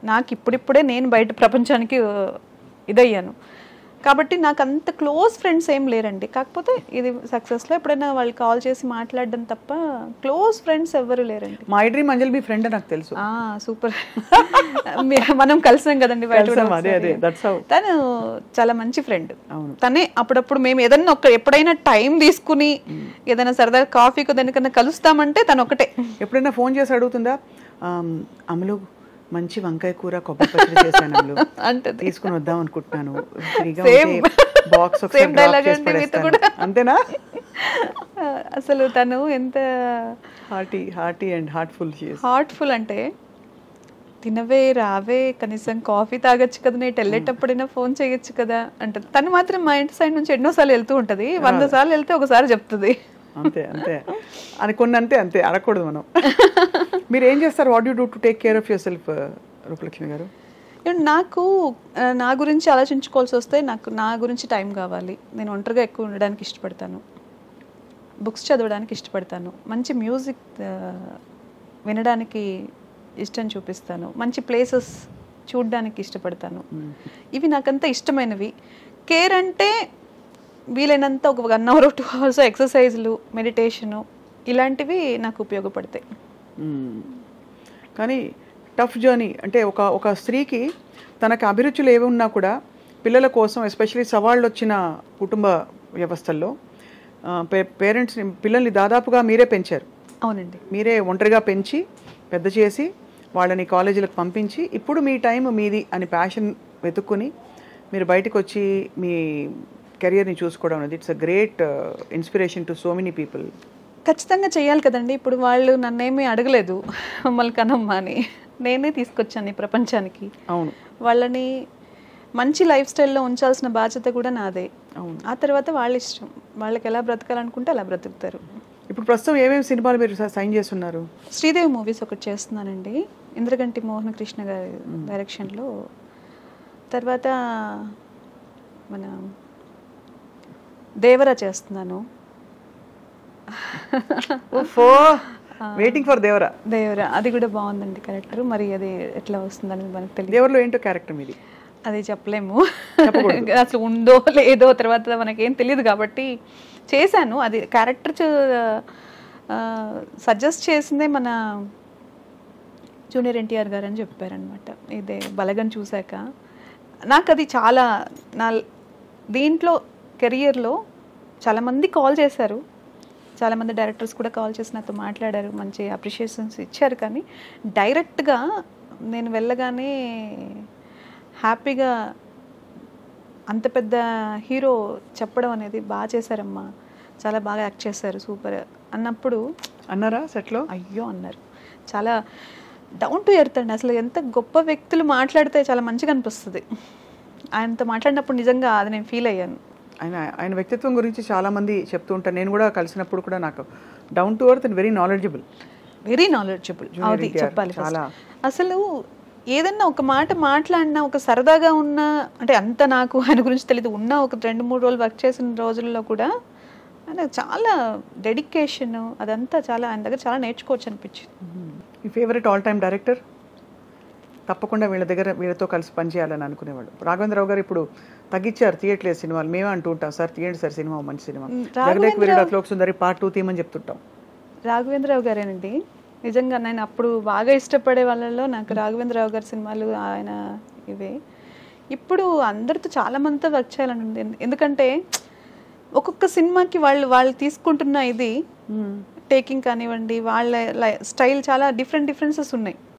నాకు ఇప్పుడిప్పుడే నేను బయట ప్రపంచానికి ఆ, ఇదయ్యాను కాబట్టి నాకు అంత క్లోజ్ ఫ్రెండ్స్ ఏం లేరండి కాకపోతే ఇది సక్సెస్లో ఎప్పుడైనా వాళ్ళు కాల్ చేసి మాట్లాడడం తప్ప క్లోజ్ ఫ్రెండ్స్ ఎవ్వరు లేరండి మై డ్రీమ్ అంజలి మీ ఫ్రెండ్ నాకు తెలుసు ఆ సూపర్ మనం కలిసాం కదండి బయట కూడా కలిసాం, అదే, అదే, ఒకసారి. that's how. తను చాలా మంచి ఫ్రెండ్ అవును. తనే అప్పుడప్పుడు మేము ఏదన్నా ఒక ఎప్పుడైనా టైం తీసుకుని ఏదైనా సరదా కాఫీకి దేనికన్నా కలుస్తామంటే తను ఒకటే ఎప్పుడైనా ఫోన్ చేసి అడుగుతుందా ఆమ్, అమలు మంచి వంకాయ కూర కొబ్బరి పచ్చడి చేశాను అమలు అంటది. తీసుకుని వద్దాం అనుకుంటున్నాను ఫ్రీగా Same. బాక్స్ Same dialogue అండి మీతో కూడా. అంతేనా అసలు తను ఎంత హార్టీ హార్టీ అండ్ హార్ట్ఫుల్ చేసి హార్ట్ఫుల్ అంటే తినవే రావే కనీసం కాఫీ తాగొచ్చు కదా నేను వెళ్ళేటప్పుడైనా ఫోన్ చేయొచ్చు కదా అంటది తను మాత్రం మా ఇంటి సైడ్ నుంచి ఎన్నోసార్లు వెళ్తూ ఉంటది వంద సార్లు వెళ్తే ఒకసారి చెప్తుంది అంతే అంతే అని కొన్ని అంతే అంతే అడగకూడదు మనం మీరు ఏం చేస్తారు what you do to take care of yourself Roopalakshmi garu ఏమంటే నాకు ఆ, నా గురించి ఆలోచించుకోవాల్సి వస్తే నాకు నా గురించి టైం కావాలి నేను ఒంటరిగా ఎక్కువ ఉండడానికి ఇష్టపడతాను బుక్స్ చదవడానికి ఇష్టపడతాను మంచి మ్యూజిక్ ఆ, వినడానికి ఇష్టం చూపిస్తాను మంచి ప్లేసెస్ చూడడానికి ఇష్టపడతాను ఇవి నాకంత ఇష్టమైనవి కేర్ అంటే వీలైనంత ఒక వన్ అవర్ టూ అవర్స్ ఎక్సర్సైజ్లు మెడిటేషను ఇలాంటివి నాకు ఉపయోగపడతాయి మ్మ్. కానీ టఫ్ జర్నీ అంటే ఒక ఒక స్త్రీకి తనకు అభిరుచులు ఏవి ఉన్నా కూడా పిల్లల కోసం ఎస్పెషలీ సవాళ్ళు వచ్చిన కుటుంబ వ్యవస్థల్లో పేరెంట్స్ని పిల్లల్ని దాదాపుగా మీరే పెంచారు అవునండి మీరే ఒంటరిగా పెంచి పెద్ద చేసి వాళ్ళని కాలేజీలకు పంపించి ఇప్పుడు మీ టైం మీది అని ప్యాషన్ వెతుక్కుని మీరు బయటకు వచ్చి మీ కెరియర్ని చూసుకోవడం అనేది it's a great inspiration to so many people ఖచ్చితంగా చేయాలి కదండి ఇప్పుడు వాళ్ళు నన్నేమీ అడగలేదు మమ్మల్ని కనమ్మా అని నేనే తీసుకొచ్చాను ఈ ప్రపంచానికి అవును వాళ్ళని మంచి లైఫ్ స్టైల్లో ఉంచాల్సిన బాధ్యత కూడా నాదే అవును. ఆ తర్వాత వాళ్ళ ఇష్టం వాళ్ళకి ఎలా బ్రతకాలనుకుంటే అలా బ్రతుకుతారు ఇప్పుడు ప్రస్తుతం ఏమేమి సినిమాలు మీరు సైన్ చేస్తున్నారు శ్రీదేవి మూవీస్ ఒకటి చేస్తున్నానండి ఇంద్రగంటి మోహన కృష్ణ గారి డైరెక్షన్లో తర్వాత మన దేవరా చేస్తున్నాను ఓఫో వెయిటింగ్ ఫర్ దేవరా దేవరా అది కూడా బాగుందండి క్యారెక్టర్ మరి అది ఎట్లా వస్తుందని మనకు తెలియదు దేవరలో ఏంటో క్యారెక్టర్ మీది అది చెప్పలేము అసలు ఉందో లేదో తర్వాత మనకేం తెలియదు కాబట్టి చేశాను అది క్యారెక్టర్ సజెస్ట్ చేసిందే మన జూనియర్ ఎన్టీఆర్ గారు అని చెప్పారనమాట ఇదే బలగం చూశాక నాకు అది చాలా నా దీంట్లో కెరియర్లో చాలామంది కాల్ చేశారు చాలామంది డైరెక్టర్స్ కూడా కాల్ చేసి నాతో మాట్లాడారు మంచి అప్రిషియేషన్స్ ఇచ్చారు కానీ డైరెక్ట్గా నేను వెళ్ళగానే హ్యాపీగా అంత పెద్ద హీరో చెప్పడం అనేది బాగా చేశారమ్మా చాలా బాగా యాక్ట్ చేశారు సూపర్ అన్నప్పుడు అన్నారా సెట్లో అయ్యో అన్నారు చాలా డౌన్ టు ఎర్త్ అండి అసలు ఎంత గొప్ప వ్యక్తులు మాట్లాడితే చాలా మంచిగా అనిపిస్తుంది ఆయనతో మాట్లాడినప్పుడు నిజంగా అది నేను ఫీల్ అయ్యాను ఆయన ఆయన వ్యక్తిత్వం గురించి చాలా మంది చెప్తూ ఉంటారు నేను కూడా కలిసినప్పుడు కూడా నాకు down to earth and very knowledgeable very knowledgeable Junior అది NTR చెప్పాలి first. చాలా. అసలు ఏదన్నా ఒక మాట మాట్లాడినా ఒక సరదాగా ఉన్న అంటే అంత నాకు ఆయన గురించి తెలియదు ఉన్న ఒక రెండు మూడు రోజులు వర్క్ చేసిన రోజుల్లో కూడా ఆయన చాలా డెడికేషన్ అదంతా చాలా ఆయన దగ్గర చాలా నేర్చుకోవచ్చు అనిపించింది మీ ఫేవరెట్ ఆల్ టైమ్ డైరెక్టర్ తప్పకుండా వీళ్ళ దగ్గర వీళ్ళతో కలిసి పనిచేయాలని అనుకునేవాడు రాఘవేంద్రరావు గారు ఇప్పుడు తగ్గించారు తీయట్లేదు సినిమాలు మేమే అంటూ ఉంటాం సార్ తీయండి సార్ సినిమా మంచి సినిమా మ్, జగదేక్ రాఘవేంద్ర- వీరుడు అట్లోక్ సుందరి పార్ట్ టూ తీయమని చెప్తుంటాం రాఘవేంద్రరావు గారేనండి నిజంగా నేను అప్పుడు బాగా ఇష్టపడే వాళ్ళలో నాకు రాఘవేంద్రరావు గారి సినిమాలు ఆయన ఇవే ఇప్పుడు అందరితో చాలా మందితో వర్క్ చేయాలని ఉంది ఎందు- ఎందుకంటే ఒక్కొక్క సినిమాకి వాళ్ళు వాళ్ళు తీసుకుంటున్న ఇది టేకింగ్ కానివ్వండి వాళ్ళ స్టైల్ చాలా డిఫరెంట్ డిఫరెన్సెస్ ఉన్నాయి